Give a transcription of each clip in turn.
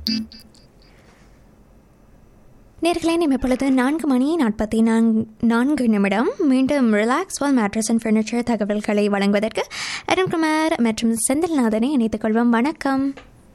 நேர்களே நம்ம இப்பொழுது நான்கு மணி நாற்பத்தி நான்கு நான்கு நிமிடம் மீண்டும் relax wall mattress and furniture தகவல்களை வழங்குவதற்கு அருண்குமார் மற்றும் செந்தில்நாதனை இணைத்துக் கொள்வோம் வணக்கம்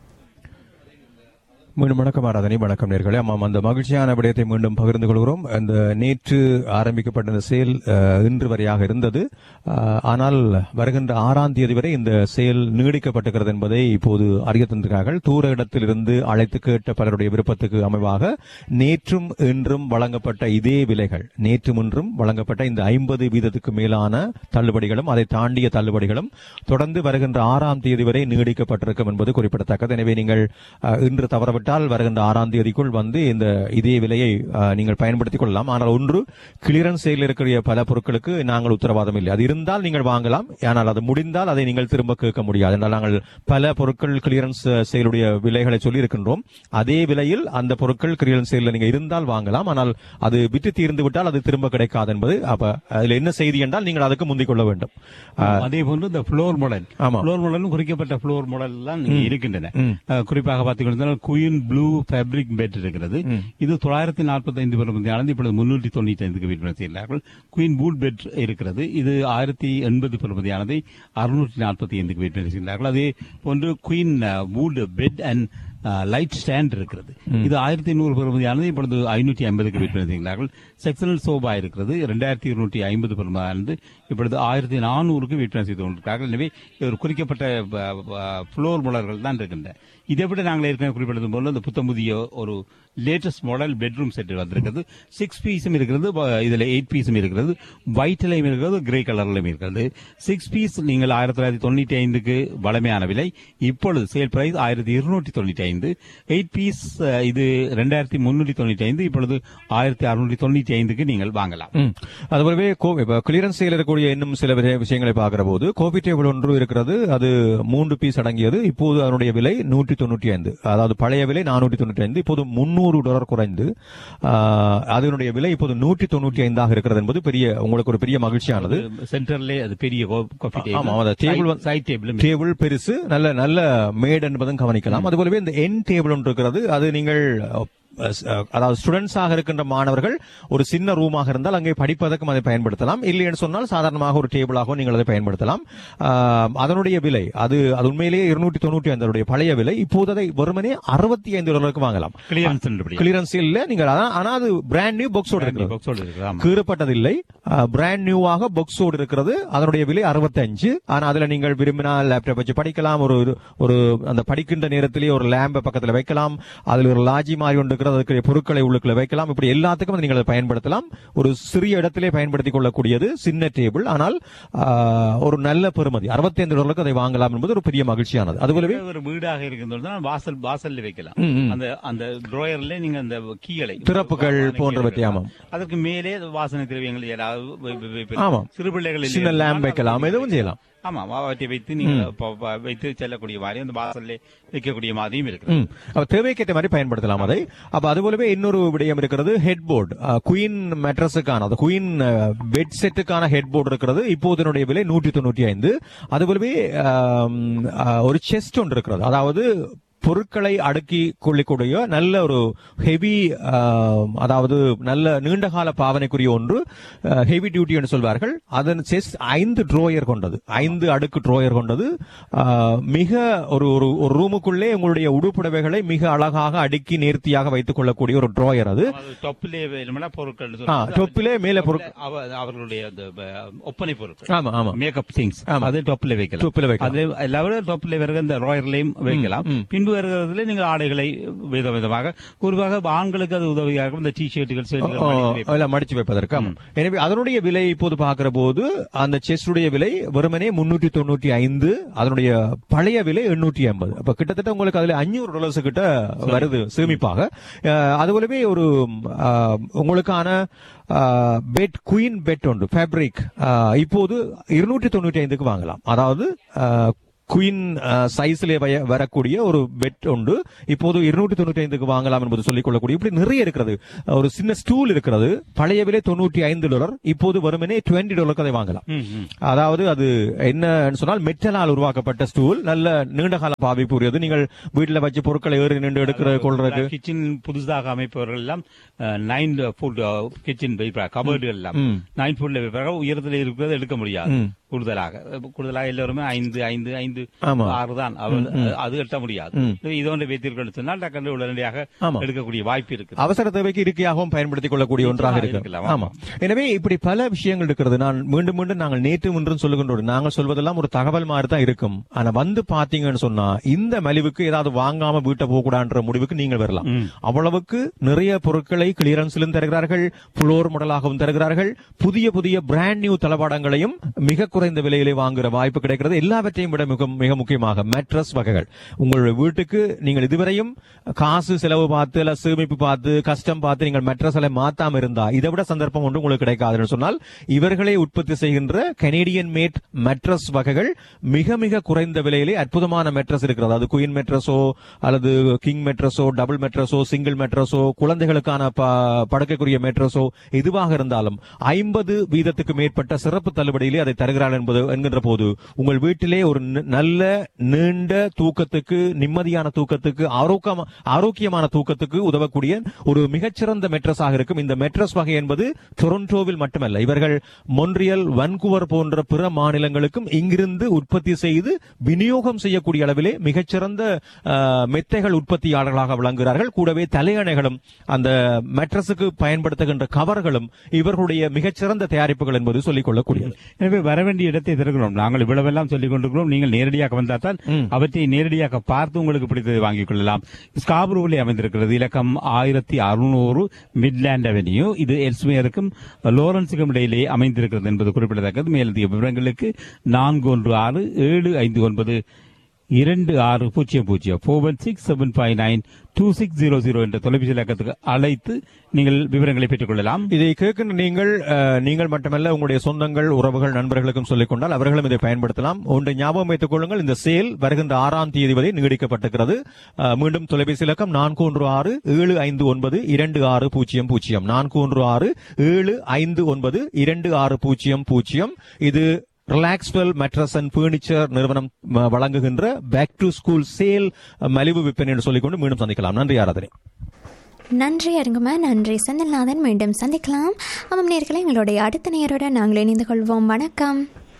மீண்டும் வணக்கம் ஆராதனை வணக்கம் நேர்களே ஆமாம் அந்த மகிழ்ச்சியான விடயத்தை மீண்டும் பகிர்ந்து கொள்கிறோம் அந்த நேற்று ஆரம்பிக்கப்பட்ட இந்த செயல் அஹ், இன்று வரையாக இருந்தது அஹ், ஆனால் வருகின்ற ஆறாம் தேதி வரை இந்த செயல் நீடிக்கப்பட்டிருக்கிறது என்பதை இப்போது அறிய தந்திருக்கிறார்கள் தூர இடத்திலிருந்து அழைத்து கேட்ட பலருடைய விருப்பத்துக்கு அமைவாக நேற்றும் இன்றும் வழங்கப்பட்ட இதே விலைகள் நேற்றும் இன்றும் வழங்கப்பட்ட இந்த ஐம்பது வீதத்துக்கு மேலான தள்ளுபடிகளும் அதை தாண்டிய தள்ளுபடிகளும் தொடர்ந்து வருகின்ற ஆறாம் தேதி வரை நீடிக்கப்பட்டிருக்கும் என்பது குறிப்பிடத்தக்கது எனவே நீங்கள் அஹ், இன்று தவறவிட்டால் வருகின்ற ஆறாம் தேதிக்குள் வந்து இந்த இதே விலையை அஹ், நீங்கள் பயன்படுத்திக் கொள்ளலாம் ஆனால் ஒன்று கிளியரன்ஸ் செயலில் இருக்கிற பல பொருட்களுக்கு நாங்கள் உத்தரவாதம் இல்லை அது இருந்தால் நீங்கள் வாங்கலாம் ஆனால் அது முடிந்தால் அதை நீங்கள் திரும்ப கேட்க முடியாது என்றால் நாங்கள் பல பொருட்கள் கிளியரன்ஸ் செயலுடைய விலைகளை சொல்லி இருக்கின்றோம் அதே விலையில் அந்த பொருட்கள் கிளியரன்ஸ் செயலில் நீங்க இருந்தால் வாங்கலாம் ஆனால் அது விட்டு தீர்ந்து விட்டால் அது திரும்ப கிடைக்காது என்பது அப்ப அதுல என்ன செய்தி என்றால் நீங்கள் அதுக்கு முந்திக் கொள்ள வேண்டும் அஹ், அதே போன்று இந்த ஃப்ளோர் மாடல் ஆமா. ஃப்ளோர் மாடலும் குறிக்கப்பட்ட ஃப்ளோர் மாடல் எல்லாம் இங்கே இருக்கின்றன ம். அஹ், குறிப்பாக பார்த்தீங்கன்னா குயின் ப்ளூ ஃபேப்ரிக் பெட் இருக்கிறது இது தொள்ளாயிரத்தி நாற்பத்தி ஐந்து பெறுமதியானது இப்பொழுது முன்னூற்றி தொண்ணூற்றி ஐந்துக்கு விற்பனை செய்கிறார்கள் குயின் பூட் பெட் இருக்கிறது இது ஆயிரத்தி எண்பது பெறுமதியானதை அறுநூற்றி நாற்பத்தி ஐந்துக்கு விற்பனை செய்கிறார்கள் அதே போன்று queen foot bed and light stand இருக்கிறது இது ஆயிரத்தி நூறு பெறுமதியானது இப்பொழுது ஐநூற்றி ஐம்பதுக்கு விற்பனை செய்கிறார்கள் செக்ஷனல் சோபா இருக்கிறது இரண்டாயிரத்தி இருநூற்றி ஐம்பது பெறுமதியானது இப்பொழுது ஆயிரத்தி நானூறுக்கு விற்பனை செய்து கொண்டிருக்கிறார்கள் எனவே இது ஒரு குறிக்கப்பட்ட ஃப்ளோர் மாடல்கள் தான் இருக்கின்றன இதை விட நாங்கள் ஏற்கனவே குறிப்பிட்டது போல இந்த புத்தம் புதிய ஒரு லேட்டஸ்ட் மாடல் பெட்ரூம் செட் வந்திருக்கிறது சிக்ஸ் பீஸும் இருக்கிறது வ- இதுல எயிட் பீஸும் இருக்கிறது ஒயிட்லையும் இருக்கிறது கிரே கலர்லையும் இருக்கிறது சிக்ஸ் பீஸ் நீங்கள் ஆயிரத்தி தொள்ளாயிரத்தி தொண்ணூற்றி ஐந்துக்கு வளமையான விலை இப்பொழுது சேல் பிரைஸ் ஆயிரத்தி இருநூற்றி தொண்ணூற்றி ஐந்து எயிட் பீஸ் இது ரெண்டாயிரத்தி முன்னூற்றி தொண்ணூற்றி ஐந்து இப்பொழுது ஆயிரத்தி அறுநூற்றி தொண்ணூற்றி ஐந்துக்கு நீங்கள் வாங்கலாம் ம். அதுபோலவே கோ- இப்ப கிளியரன்ஸ் சேல் இருக்கக்கூடிய இன்னும் சில வித- விஷயங்களை பார்க்கிற போது கோபி டேபிள் ஒன்று இருக்கிறது அது மூன்று பீஸ் அடங்கியது இப்போது அதனுடைய விலை நூற்றி தொண்ணூற்றி ஐந்து அதாவது பழைய விலை நானூற்றி தொண்ணூற்றி ஐந்து இப்போது முன்னூறு டாலர் குறைந்து ஆ, அதனுடைய விலை இப்போது நூற்றி தொண்ணூற்றி ஐந்தாக இருக்கிறது என்பது பெரிய உங்களுக்கு ஒரு பெரிய மகிழ்ச்சியானது சென்டர்ல அது பெரிய காஃபி ஆமா, அந்த table டேபிள் வந்து- சைட் டேபிள் டேபிள் பெருசு நல்ல நல்ல மேட் என்பதும் கவனிக்கலாம் அதுபோலவே இந்த என் டேபிள் ஒன்று இருக்கிறது அது நீங்கள் அஹ், அஹ், அதாவது ஸ்டூடெண்ட்ஸாக இருக்கின்ற மாணவர்கள் ஒரு சின்ன ரூமாக இருந்தால் அங்கே படிப்பதற்கும் அதை பயன்படுத்தலாம் இல்லை என்று சொன்னால் சாதாரணமாக ஒரு டேபிளாகவும் நீங்கள் அதை பயன்படுத்தலாம் ஆஹ், அதனுடைய விலை அது அது உண்மையிலேயே இருநூற்றி தொண்ணூற்றி ஐந்தருடைய பழைய விலை இப்போது அதை வெறுமனே அறுபத்தி ஐந்து டாலருக்கு வாங்கலாம் கிளியரன்ஸ் கிளியரன்ஸ் இல்ல நீங்கள் அதான் ஆனா அது பிராண்ட் நியூ பாக்ஸோட இருக்கிறது பாக்ஸோடு இருக்குது ஆமா. கீறப்பட்டதில்லை பிராண்ட் நியூவாக பாக்ஸோடு இருக்கிறது அதனுடைய விலை 65 ஆனா அதுல நீங்கள் விரும்பினால் லேப்டாப் வச்சு படிக்கலாம் ஒரு ஒரு அந்த படிக்கின்ற நேரத்திலேயே ஒரு லேம்பை பக்கத்துல வைக்கலாம் அதுல ஒரு லாஜி மாதிரி ஒன்று இருக்கிறது அதுக்கு பொருட்களை உள்ளுக்குள்ள வைக்கலாம் இப்படி எல்லாத்துக்கும் அதை நீங்கள் அதை பயன்படுத்தலாம் ஒரு சிறிய இடத்திலே பயன்படுத்திக் கொள்ளக்கூடியது சின்ன டேபிள் ஆனால் ஆ, ஒரு நல்ல பெறுமதி 65 டாலருக்கு அதை வாங்கலாம் என்பது ஒரு பெரிய மகிழ்ச்சியானது அதுபோலவே ஒரு வீடாக இருக்கின்றது வாசல் வாசல்ல வைக்கலாம் ம், ம். அந்த அந்த ட்ராயர்ல நீங்க அந்த கீகளை திறப்புகள் வாசனை போன்றவற்றை, கீகளை ஆமாம். அதற்கு மேலே வாசனை திரவியங்கள் ஏதாவது வை- வை- வைப்பது. ஆமாம். சிறு பிள்ளைகள் இல்லை சின்ன என்றால் லேம்ப் வைக்கலாம் எதுவும் செய்யலாம் ஆமா அவற்றை வைத்து நீங்க ப- ப- வைத்து செல்லக்கூடிய மாதிரி அந்த வாசல்ல வைக்கக்கூடிய மாதிரியும் இருக்கு ம். அப்ப தேவைக்கேற்ற மாதிரி பயன்படுத்தலாம் அதை அப்ப அதுபோலவே இன்னொரு விடயம் இருக்கிறது ஹெட் போர்டு குயின் மெட்ரஸுக்கான அது குயின் பெட் செட்டுக்கான ஹெட் போர்டு இருக்கிறது இப்போது இதனுடைய விலை நூற்றி தொண்ணூற்றி ஐந்து அதுபோலவே ஆம், ஆ, ஒரு செஸ்ட் ஒன்று இருக்கிறது அதாவது பொருட்களை அடுக்கி கொள்ளக்கூடிய நல்ல ஒரு ஹெவி அதாவது நல்ல நீண்டகால பாவனைக்குரிய ஒன்று ஹெவி டியூட்டி என்று சொல்வார்கள் அதன் செஸ் ஐந்து ட்ரோயர் கொண்டது ஐந்து அடுக்கு ட்ரோயர் கொண்டது ஆ, மிக ஒரு ஒரு ஒரு ரூமுக்குள்ளே உங்களுடைய உடுப்புடவைகளை மிக அழகாக அடுக்கி நேர்த்தியாக வைத்துக் கொள்ளக்கூடிய ஒரு ட்ரோயர் அது டொப்பிலே வேணும்னா பொருட்கள் ஆ, டொப்பிலே மேலே பொருட்கள் அவ- அவர்களுடைய அந்த ப- ஒப்பனை பொருட்கள் ஆமா ஆமா மேக்கப் திங்ஸ் ஆமா. அது டொப்ல வைக்கலாம் டொப்பில் வைக்கலாம். அது எல்லாரும் டொப்ல வருகிற இந்த ராயர்லையும் வைக்கலாம் ம். பின்பு வருகிறதுல நீங்கள் ஆடைகளை வித விதமாக குறிப்பாக ஆண்களுக்கு அது உதவியாக இருக்கும் இந்த டி ஷர்ட்டுகள் ஓ, இல்ல, மடிச்சு வைப்பதற்கு ஆமா. எனவே அதனுடைய விலை இப்போது பார்க்கிற போது அந்த செஸ்டுடைய விலை வெறுமனே முன்னூற்றி தொண்ணூற்றி ஐந்து அதனுடைய பழைய விலை எண்ணூற்றி ஐம்பது அப்ப கிட்டத்தட்ட உங்களுக்கு அதுல அஞ்சூறு டாலர்ஸ் கிட்ட வருது சேமிப்பாக அஹ், அதுபோலவே ஒரு அஹ், உங்களுக்கான பெட் குயின் பெட் ஒன்று ஃபேப்ரிக் இப்போது இருநூற்றி தொண்ணூற்றி ஐந்துக்கு வாங்கலாம் அதாவது குயின் சைஸ்ல வரக்கூடிய ஒரு பெட் உண்டு இப்போது இருநூற்றி தொண்ணூற்றி ஐந்துக்கு வாங்கலாம் என்பது சொல்லிக் கொள்ளக்கூடிய இப்படி நிறைய இருக்கிறது ஒரு சின்ன ஸ்டூல் இருக்கிறது பழைய விலை தொண்ணூற்றி ஐந்து டாலர் இப்போது வருமனே டுவெண்ட்டி டாலருக்கு அதை வாங்கலாம் அதாவது அது என்ன சொன்னால் மெட்டலால் உருவாக்கப்பட்ட ஸ்டூல் நல்ல நீண்ட கால பாவிப்பு உரியது நீங்கள் வீட்டில் வச்சு பொருட்களை ஏறி நின்று எடுக்கிற கொள்றதுக்கு கிச்சன் புதுசாக அமைப்பவர்கள் எல்லாம் நைன் ஃபுட் கிச்சன் கபர்டு எல்லாம் ம். நைன் ஃபுட்ல வைப்பாங்க உயரத்தில் இருக்கிறத எடுக்க முடியாது ம். கூடுதலாக கூடுதலாக எல்லாருமே ஐந்து ஐந்து ஐந்து ஆமா. ஆறு தான் அவ- அது எட்ட முடியாது ம். இதோட வைத்தீர்கள் சொன்னால் டக்குனு உடனடியாக ஆமா. எடுக்கக்கூடிய வாய்ப்பு இருக்கு அவசர தேவைக்கு இருக்கையாகவும் பயன்படுத்திக் கொள்ளக்கூடிய ஒன்றாக இருக்கு இருக்கலாம், ஆமா எனவே இப்படி பல விஷயங்கள் இருக்கிறது நான் மீண்டும் மீண்டும் நாங்கள் நேற்று முன்றும் சொல்லுகின்றோம் நாங்கள் சொல்வதெல்லாம் ஒரு தகவல் மாதிரி தான் இருக்கும் ஆனா வந்து பாத்தீங்கன்னு சொன்னா இந்த மலிவுக்கு ஏதாவது வாங்காம வீட்டை போகக்கூடாதுன்ற முடிவுக்கு நீங்கள் வரலாம் அவ்வளவுக்கு நிறைய பொருட்களை கிளியரன்ஸிலும் தருகிறார்கள் புளோர் மாடலாகவும் தருகிறார்கள் புதிய புதிய பிராண்ட் நியூ தளபாடங்களையும் மிக குறைந்த விலையிலே வாங்குற வாய்ப்பு கிடைக்கிறது எல்லாவற்றையும் விட மிக மிக முக்கியமாக மேட்ரஸ் வகைகள் உங்களுடைய வீட்டுக்கு நீங்கள் இதுவரையும் காசு செலவு பார்த்து இல்ல சேமிப்பு பார்த்து கஷ்டம் பார்த்து நீங்கள் மெட்ரஸ் எல்லாம் மாத்தாம இருந்தா இதை விட சந்தர்ப்பம் ஒன்று உங்களுக்கு கிடைக்காதுன்னு சொன்னால் இவர்களே உற்பத்தி செய்கின்ற கனேடியன் மேட் மெட்ரஸ் வகைகள் மிக மிக குறைந்த விலையிலே அற்புதமான மெட்ரஸ் இருக்கிறது அது குயின் மெட்ரஸோ அல்லது கிங் மெட்ரஸோ டபுள் மெட்ரஸோ சிங்கிள் மெட்ரஸோ குழந்தைகளுக்கான ப- படுக்கைக்குரிய மெட்ரஸோ எதுவாக இருந்தாலும் ஐம்பது வீதத்துக்கு மேற்பட்ட சிறப்பு தள்ளுபடியிலே அதை தருகிறார் என்பது என்கின்ற போது உங்கள் வீட்டிலே ஒரு ந- நல்ல நீண்ட தூக்கத்துக்கு நிம்மதியான தூக்கத்துக்கு ஆரோக்கியமா ஆரோக்கியமான தூக்கத்துக்கு உதவக்கூடிய ஒரு மிகச்சிறந்த மெட்ரஸாக இருக்கும் இந்த மெட்ரஸ் வகை என்பது டொரண்டோவில் மட்டுமல்ல இவர்கள் மொன்றியல் வன்குவர் போன்ற பிற மாநிலங்களுக்கும் இங்கிருந்து உற்பத்தி செய்து விநியோகம் செய்யக்கூடிய அளவிலே மிகச்சிறந்த அஹ், மெத்தைகள் உற்பத்தியாளர்களாக விளங்குகிறார்கள் கூடவே தலையணைகளும் அந்த மெட்ரஸுக்கு பயன்படுத்துகின்ற கவர்களும் இவர்களுடைய மிகச்சிறந்த தயாரிப்புகள் என்பது சொல்லிக் கொள்ளக்கூடியது எனவே வர வேண்டிய இடத்தை திறக்கிறோம் நாங்கள் இவ்வளவெல்லாம் சொல்லிக் கொண்டிருக்கிறோம் நீங்கள் நேரடியாக வந்தால் ம். அவற்றை நேரடியாக பார்த்து உங்களுக்கு பிடித்ததை வாங்கிக் கொள்ளலாம் ஸ்காபுருவிலே அமைந்திருக்கிறது இலக்கம் ஆயிரத்தி அறுநூறு மிட்லேண்ட் அவென்யூ இது எல்ஸ்மேருக்கும் லோரன்ஸுக்கும் இடையிலே அமைந்திருக்கிறது என்பது குறிப்பிடத்தக்கது மேலதிக விவரங்களுக்கு நான்கு ஒன்று ஆறு ஏழு ஐந்து ஒன்பது இரண்டு ஆறு பூஜ்ஜியம் பூஜ்ஜியம் four one six seven five nine two six zero zero என்ற தொலைபேசி இலக்கத்துக்கு அழைத்து நீங்கள் விவரங்களை பெற்றுக் கொள்ளலாம் இதை கேட்கின்ற நீங்கள் அஹ், நீங்கள் மட்டுமல்ல உங்களுடைய சொந்தங்கள் உறவுகள் நண்பர்களுக்கும் சொல்லிக் கொண்டால் அவர்களும் இதை பயன்படுத்தலாம் ஒன்றை ஞாபகம் வைத்துக் கொள்ளுங்கள் இந்த சேல் வருகின்ற ஆறாம் தேதி வரை நீடிக்கப்பட்டிருக்கிறது அஹ், மீண்டும் தொலைபேசி இலக்கம் நான்கு ஒன்று ஆறு ஏழு ஐந்து ஒன்பது இரண்டு ஆறு பூஜ்ஜியம் பூஜ்ஜியம் நான்கு ஒன்று ஆறு ஏழு ஐந்து ஒன்பது இரண்டு ஆறு பூஜ்ஜியம் பூஜ்ஜியம் இது ரிலாக்ஸ்வெல் மெட்ரஸ் அண்ட் பர்னிச்சர் நிறுவனம் ம, வழங்குகின்ற பேக் டு ஸ்கூல் சேல் மலிவு விற்பனை என்று சொல்லிக்கொண்டு மீண்டும் சந்திக்கலாம் நன்றி ஆராதனை நன்றி அருங்குமா நன்றி செந்தில்நாதன் மீண்டும் சந்திக்கலாம் ஆமாம் நேர்களை எங்களுடைய அடுத்த நேரோட நாங்கள் இணைந்து கொள்வோம் வணக்கம்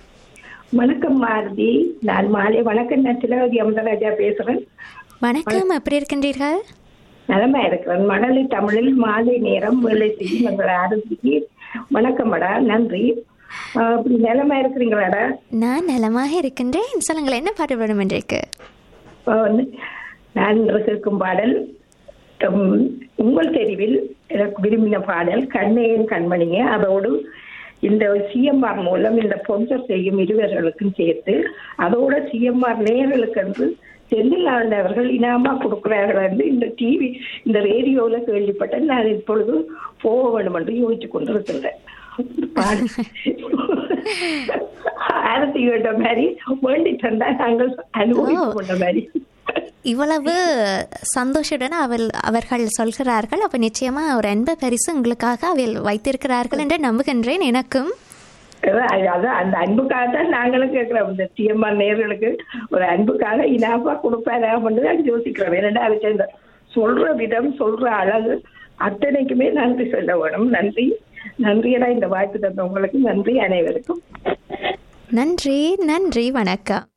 வணக்கம் மாருதி நான் மாலை வணக்கம் நான் திலகவதி அமுதராஜா பேசுறேன் வணக்கம் எப்படி இருக்கின்றீர்கள் நலமா இருக்கிறேன் மணலி தமிழில் மாலை நேரம் வேலை செய்யும் எங்கள் ஆரோக்கிய வணக்கம்டா நன்றி ஆஹ் இப்படி நிலமா இருக்கிறீங்களாடா நான் நலமாக இருக்கின்றேன் சொல்லுங்கள் என்ன பாட்டு வேணும் இன்றைக்கு ஆஹ் வந்து நான் இன்று கேட்கும் பாடல் உம், உங்கள் தெரிவில் எனக்கு விரும்பின பாடல் கண்ணையன் கண்மணியே அதோடு இந்த சிஎம்ஆர் மூலம் இந்த ஸ்பான்சர் செய்யும் இருவர்களுக்கும் சேர்த்து அதோட சிஎம்ஆர் நேயர்களுக்கு என்று செந்தில் அவர்கள் இனாமா கொடுக்கிறார்கள் என்று இந்த டிவி இந்த ரேடியோல கேள்விப்பட்டேன் நான் இப்பொழுது போக வேண்டும் என்று யோசிச்சு கொண்டிருக்கின்றேன் பாடு. ஆரத்தி கேட்ட மாதிரி வேண்டிட்டு இருந்தா நாங்கள் அனுபவித்துக் கொண்ட மாதிரி இவ்வளவு சந்தோஷத்துடன் அவள் அவர்கள் சொல்கிறார்கள் அப்ப நிச்சயமா ஒரு அன்பு பரிசு உங்களுக்காக அவள் வைத்திருக்கிறார்கள் என்று நம்புகின்றேன் எனக்கும் அதான் அதான் அந்த அன்புக்காக தான் நாங்களும் கேட்கிறோம் இந்த சிஎம்ஆர் நேர்களுக்கு ஒரு அன்புக்காக இனாப்பா கொடுப்பாரா தான் யோசிக்கிறோம் ஏன்னா அதுக்கு இந்த சொல்ற விதம் சொல்ற அழகு அத்தனைக்குமே நன்றி சொல்ல வேணும் நன்றி நன்றியடா இந்த வாய்ப்பு தந்த உங்களுக்கு நன்றி அனைவருக்கும் நன்றி நன்றி வணக்கம்